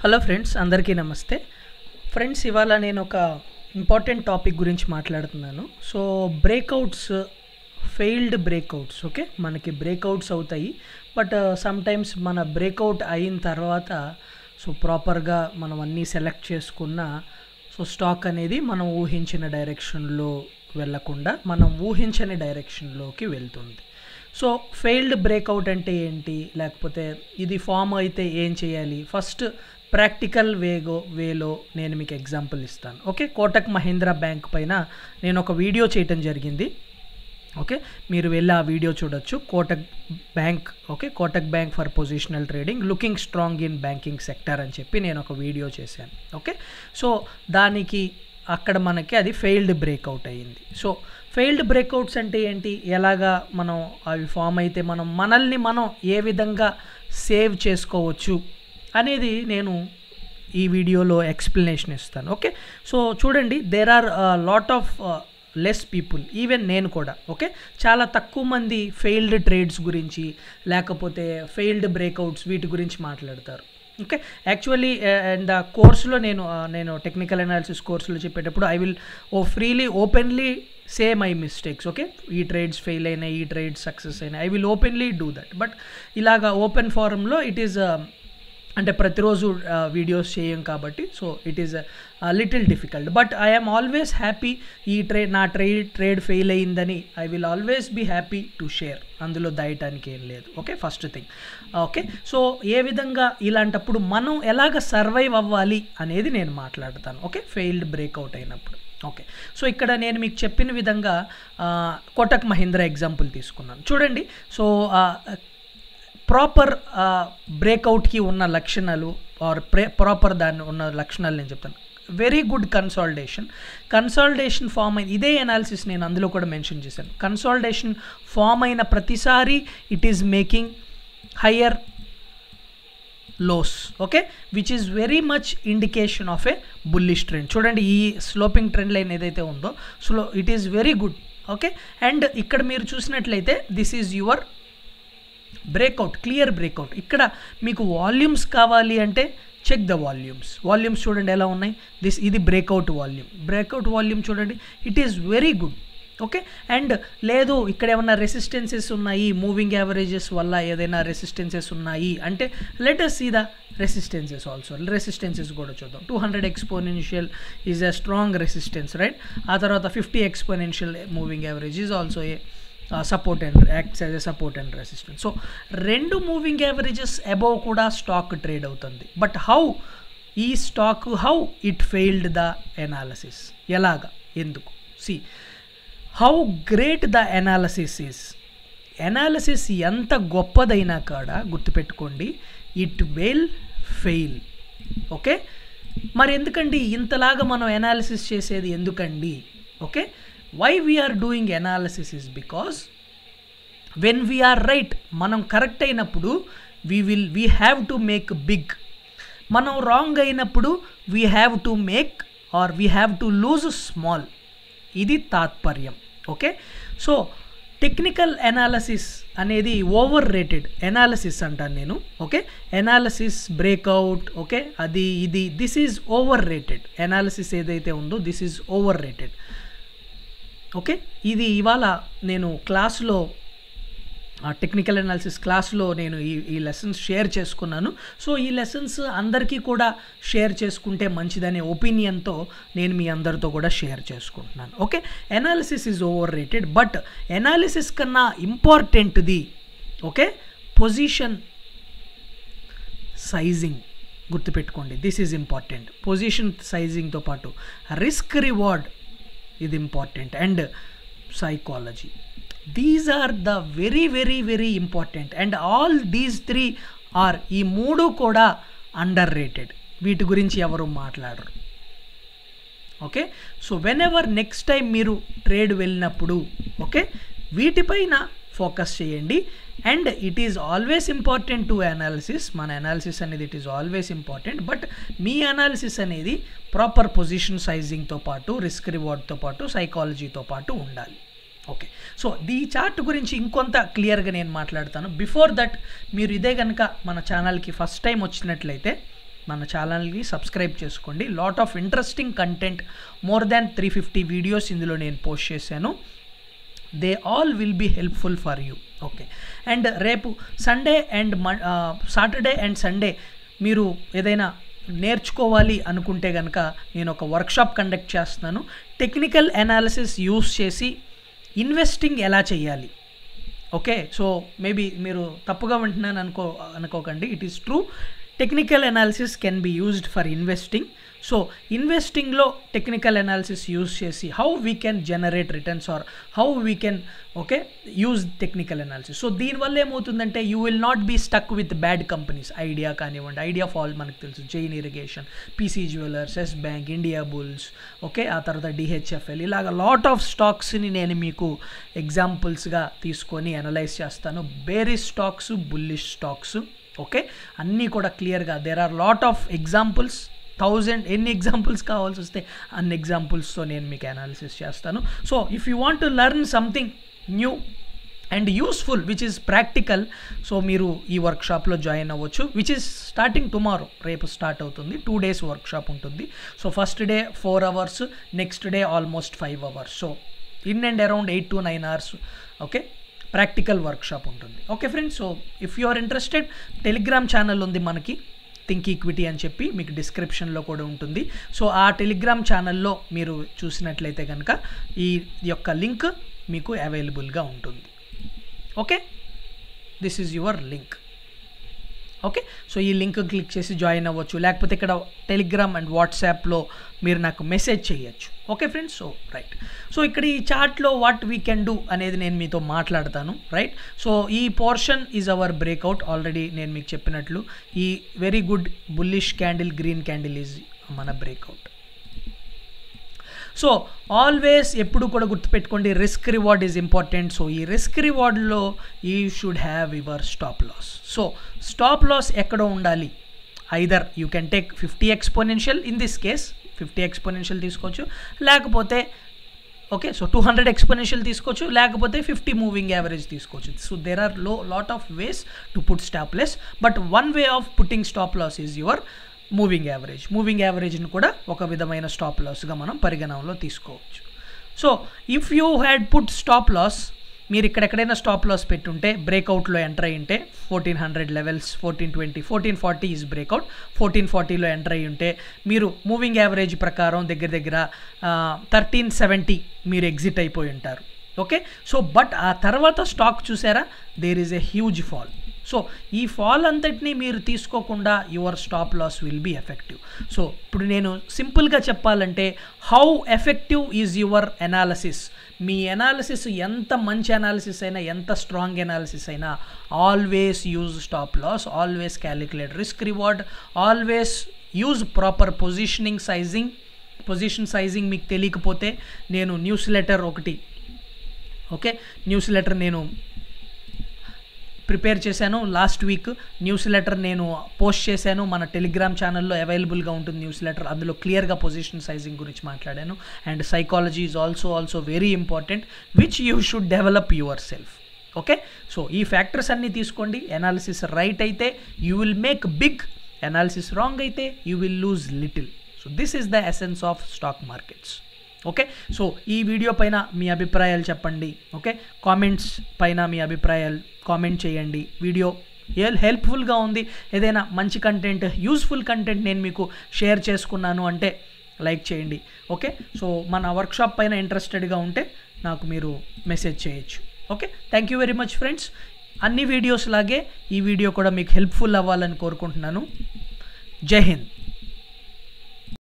hello friends అందరికీ నమస్తే friends ఇవాళ నేను ఒక ఇంపార్టెంట్ టాపిక్ గురించి మాట్లాడుతున్నాను so breakouts failed breakouts okay మనకి బ్రేక్అవుట్స్ అవుతాయి బట్ సమ్ టైమ్స్ మన బ్రేక్అవుట్ అయిన తర్వాత సో ప్రాపర్గా మనం అన్నీ సెలెక్ట్ చేసుకున్న సో స్టాక్ అనేది మనం ఊహించిన డైరెక్షన్లో వెళ్ళకుండా మనం ఊహించని డైరెక్షన్లోకి వెళ్తుంది సో ఫెయిల్డ్ బ్రేక్అవుట్ అంటే ఏంటి లేకపోతే ఇది ఫామ్ అయితే ఏం చేయాలి ఫస్ట్ ప్రాక్టికల్ వేగో వేలో నేను మీకు ఎగ్జాంపుల్ ఇస్తాను ఓకే కోటక్ మహీంద్రా బ్యాంక్ పైన నేను ఒక వీడియో చేయటం జరిగింది ఓకే మీరు వెళ్ళి ఆ వీడియో చూడొచ్చు Kotak bank okay Kotak bank for positional trading looking strong in banking sector అని చెప్పి నేను ఒక వీడియో చేశాను ఓకే సో దానికి అక్కడ మనకి అది ఫెయిల్డ్ బ్రేక్అవుట్ అయ్యింది సో ఫెయిల్డ్ బ్రేక్అవుట్స్ అంటే ఏంటి ఎలాగా మనం అవి ఫామ్ అయితే మనం మనల్ని మనం ఏ విధంగా సేవ్ చేసుకోవచ్చు అనేది నేను ఈ వీడియోలో ఎక్స్ప్లెనేషన్ ఇస్తాను ఓకే సో చూడండి there are lot of less people even నేను కూడా ఓకే చాలా తక్కువ మంది ఫెయిల్డ్ ట్రేడ్స్ గురించి లేకపోతే ఫెయిల్డ్ బ్రేక్అవుట్స్ వీటి గురించి మాట్లాడతారు ఓకే యాక్చువల్లీ అండ్ ఆ కోర్సులో నేను నేను టెక్నికల్ అనాలిసిస్ కోర్సులో చెప్పేటప్పుడు I will oh freely openly say my mistakes okay ఈ ట్రేడ్స్ ఫెయిల్ అయినాయి ఈ ట్రేడ్స్ సక్సెస్ అయినాయి I will openly do that but ఇలాగా ఓపెన్ ఫారంలో ఇట్ ఈస్ అంటే ప్రతిరోజు వీడియోస్ చేయం కాబట్టి so it is little difficult but I'm always happy ఈ ట్రేడ్ నా ట్రేడ్ ట్రేడ్ ఫెయిల్ అయ్యిందని I will always be happy to share అందులో దాయటానికి ఏం లేదు okay first thing okay so ఏ విధంగా ఇలాంటప్పుడు మనం ఎలాగ సర్వైవ్ అవ్వాలి అనేది నేను మాట్లాడతాను ఓకే ఫెయిల్డ్ బ్రేక్అవుట్ అయినప్పుడు ఓకే సో ఇక్కడ నేను మీకు చెప్పిన విధంగా కోటక్ మహీంద్రా ఎగ్జాంపుల్ తీసుకున్నాను చూడండి సో ప్రాపర్ బ్రేక్అవుట్కి ఉన్న లక్షణాలు ఆర్ ప్రే ప్రాపర్ దాన్ని ఉన్న లక్షణాలు నేను చెప్తాను very good consolidation consolidation form అయిన ఇదే అనాలిసిస్ నేను అందులో కూడా మెన్షన్ చేశాను కన్సాలిడేషన్ ఫామ్ అయిన ప్రతిసారి it is making higher lows okay which is very much indication of a bullish trend చూడండి ఈ స్లోపింగ్ ట్రెండ్ లైన్ ఏదైతే ఉందో slow it is very good okay and ఇక్కడ మీరు చూసినట్లయితే this is your breakout clear breakout ఇక్కడ మీకు volumes కావాలి అంటే చెక్ ద వాల్యూమ్స్ వాల్యూమ్స్ చూడండి ఎలా ఉన్నాయి దిస్ ఇది బ్రేక్అవుట్ వాల్యూమ్ బ్రేక్అవుట్ వాల్యూమ్ చూడండి it is very good okay and లేదు ఇక్కడ ఏమన్నా రెసిస్టెన్సెస్ ఉన్నాయి మూవింగ్ యావరేజెస్ వల్ల ఏదైనా రెసిస్టెన్సెస్ ఉన్నాయి అంటే let's see the resistances also resistances కూడా చూద్దాం two hundred exponential is a strong resistance right ఆ తర్వాత fifty exponential moving average is also a support and acts as a support and resistance so రెండు moving averages above కూడా stock trade అవుతుంది but how ఈ stock how it failed the analysis ఎలాగా ఎందుకు see how great the analysis is analysis ఎంత గొప్పదైనా కాడ గుర్తుపెట్టుకోండి ఇట్ విల్ ఫెయిల్ ఓకే మరి ఎందుకండి ఇంతలాగా మనం ఎనాలిసిస్ చేసేది ఎందుకండి okay why we are doing analysis is because when we are right మనం కరెక్ట్ అయినప్పుడు we will we have to make big మనం రాంగ్ అయినప్పుడు we have to make or we have to lose small ఇది తాత్పర్యం ఓకే సో టెక్నికల్ ఎనాలసిస్ అనేది overrated analysis అంటాను నేను okay analysis breakout okay అది ఇది this is overrated analysis ఏదైతే ఉందో this is overrated okay ఇది ఇవాళ నేను క్లాస్లో టెక్నికల్ అనాలిసిస్ క్లాస్లో నేను ఈ ఈ లెసన్స్ షేర్ చేసుకున్నాను సో ఈ లెసన్స్ అందరికీ కూడా షేర్ చేసుకుంటే మంచిదనే ఒపీనియన్తో నేను మీ అందరితో కూడా షేర్ చేసుకుంటున్నాను okay analysis is overrated but analysis కన్నా ఇంపార్టెంట్ది ఓకే పొజిషన్ సైజింగ్ గుర్తుపెట్టుకోండి దిస్ ఈజ్ ఇంపార్టెంట్ పొజిషన్ సైజింగ్తో పాటు రిస్క్ రివార్డ్ ఇది important and psychology these are the very very very important and all these three are ఈ మూడు కూడా underrated వీటి గురించి ఎవరు మాట్లాడరు okay so whenever next time మీరు ట్రేడ్ వెళ్ళినప్పుడు ఓకే వీటిపైన ఫోకస్ చేయండి and it is always important to analysis మన అనాలిసిస్ అనేది it is always important but మీ అనాలిసిస్ అనేది ప్రాపర్ పొజిషన్ సైజింగ్తో పాటు రిస్క్ రివార్డ్తో పాటు సైకాలజీతో పాటు ఉండాలి ఓకే సో ఈ చార్ట్ గురించి ఇంకొంత క్లియర్గా నేను మాట్లాడతాను బిఫోర్ దట్ మీరు ఇదే కనుక మన ఛానల్కి ఫస్ట్ టైం వచ్చినట్లయితే మన ఛానల్ని సబ్స్క్రైబ్ చేసుకోండి lot of interesting content more than three fifty videos ఇందులో నేను పోస్ట్ చేశాను they all will be helpful for you okay and రేపు Sunday and Saturday and Sunday మీరు ఏదైనా నేర్చుకోవాలి అనుకుంటే కనుక నేను ఒక వర్క్షాప్ కండక్ట్ చేస్తున్నాను టెక్నికల్ అనాలిసిస్ యూస్ చేసి ఇన్వెస్టింగ్ ఎలా చేయాలి ఓకే సో మేబీ మీరు తప్పుగా వింటున్నాను అనుకో అనుకోకండి it is true technical analysis can be used for investing so ఇన్వెస్టింగ్లో టెక్నికల్ అనాలిసిస్ యూజ్ చేసి how we can generate returns or how we can okay use technical analysis so దీనివల్ల ఏమవుతుందంటే you will not be stuck with bad companies Idea కానివ్వండి Idea fall మనకు తెలుసు Jain Irrigation PC jewellers Yes bank Indiabulls okay ఆ తర్వాత DHFL ఇలాగ lot of స్టాక్స్ని నేను మీకు ఎగ్జాంపుల్స్గా తీసుకొని అనలైజ్ చేస్తాను bearish stocks bullish stocks okay అన్నీ కూడా క్లియర్గా there are lot of examples thousand ఎన్ని ఎగ్జాంపుల్స్ కావాల్సి వస్తే అన్ని ఎగ్జాంపుల్స్తో నేను మీకు అనాలిసిస్ చేస్తాను so if you want to learn something new and useful which is practical so మీరు ఈ వర్క్షాప్లో జాయిన్ అవ్వచ్చు విచ్ ఇస్ స్టార్టింగ్ టుమారో రేపు స్టార్ట్ అవుతుంది టూ డేస్ వర్క్షాప్ ఉంటుంది so first day four hours next day almost five hours so in and around eight to nine hours okay practical workshop ఉంటుంది okay friends so if you are interested Telegram channel ఉంది మనకి think equity అని చెప్పి మీకు డిస్క్రిప్షన్లో కూడా ఉంటుంది so ఆ టెలిగ్రామ్ ఛానల్లో మీరు చూసినట్లయితే కనుక ఈ యొక్క లింక్ మీకు అవైలబుల్గా ఉంటుంది okay this is your link okay so ఈ లింక్ క్లిక్ చేసి జాయిన్ అవ్వచ్చు లేకపోతే ఇక్కడ టెలిగ్రామ్ అండ్ వాట్సాప్లో మీరు నాకు మెసేజ్ చేయొచ్చు okay friends so right so ఇక్కడ ఈ చార్ట్లో వాట్ వీ కెన్ డూ అనేది నేను మీతో మాట్లాడతాను రైట్ సో ఈ portion is our breakout already నేను మీకు చెప్పినట్లు ఈ very good bullish candle green candle is మన బ్రేక్అవుట్ సో ఆల్వేస్ ఎప్పుడు కూడా గుర్తుపెట్టుకోండి risk reward is important so ఈ రిస్క్ రివార్డ్లో you should have your stop loss so stop loss ఎక్కడ ఉండాలి either you can take fifty exponential in this case fifty exponential తీసుకోవచ్చు లేకపోతే okay so two hundred exponential తీసుకోవచ్చు లేకపోతే fifty moving average తీసుకోవచ్చు so there are లో lot of ways to put stop loss but one way of putting stop loss is your moving average moving యావరేజ్ని కూడా ఒక విధమైన స్టాప్ లాస్గా మనం పరిగణనలో తీసుకోవచ్చు so if you had put stop loss మీరు ఇక్కడెక్కడైనా స్టాప్ లాస్ పెట్టుంటే బ్రేక్అవుట్లో ఎంటర్ అయ్యి ఉంటే fourteen hundred levels fourteen twenty fourteen forty is breakout fourteen ఫార్టీలో ఎంటర్ అయ్యి ఉంటే మీరు మూవింగ్ యావరేజ్ ప్రకారం దగ్గర దగ్గర థర్టీన్ సెవెంటీ మీరు ఎగ్జిట్ అయిపోయి ఉంటారు ఓకే సో బట్ ఆ తర్వాత స్టాక్ చూసారా there is a huge fall so ఈ ఫాల్ అంతటినీ మీరు తీసుకోకుండా your stop loss will be effective so ఇప్పుడు నేను సింపుల్గా చెప్పాలంటే how effective is your analysis మీ అనాలిసిస్ ఎంత మంచి అనాలిసిస్ అయినా ఎంత స్ట్రాంగ్ అనాలిసిస్ అయినా always use stop loss always calculate risk reward always use proper positioning sizing position sizing మీకు తెలియకపోతే నేను న్యూస్ లెటర్ ఒకటి ఓకే న్యూస్ లెటర్ నేను ప్రిపేర్ చేశాను లాస్ట్ వీక్ న్యూస్ లెటర్ నేను పోస్ట్ చేశాను మన టెలిగ్రామ్ ఛానల్లో అవైలబుల్గా ఉంటుంది న్యూస్ లెటర్ అందులో క్లియర్గా పొజిషన్ సైజింగ్ గురించి మాట్లాడాను and psychology is also also very important which you should develop yourself okay so ఈ ఫ్యాక్టర్స్ అన్నీ తీసుకోండి అనాలిసిస్ రైట్ అయితే you will make big analysis wrong అయితే you will lose little so this is the essence of stock markets okay so ఈ video పైన మీ అభిప్రాయాలు చెప్పండి ఓకే కామెంట్స్ పైన మీ అభిప్రాయాలు కామెంట్ చేయండి వీడియో హెల్ప్ఫుల్గా ఉంది ఏదైనా మంచి కంటెంట్ యూస్ఫుల్ కంటెంట్ నేను మీకు షేర్ చేసుకున్నాను అంటే లైక్ చేయండి ఓకే సో మన వర్క్షాప్ పైన ఇంట్రెస్టెడ్గా ఉంటే నాకు మీరు మెసేజ్ చేయొచ్చు okay thank you very much friends అన్ని వీడియోస్ లాగే ఈ వీడియో కూడా మీకు హెల్ప్ఫుల్ అవ్వాలని కోరుకుంటున్నాను జై హింద్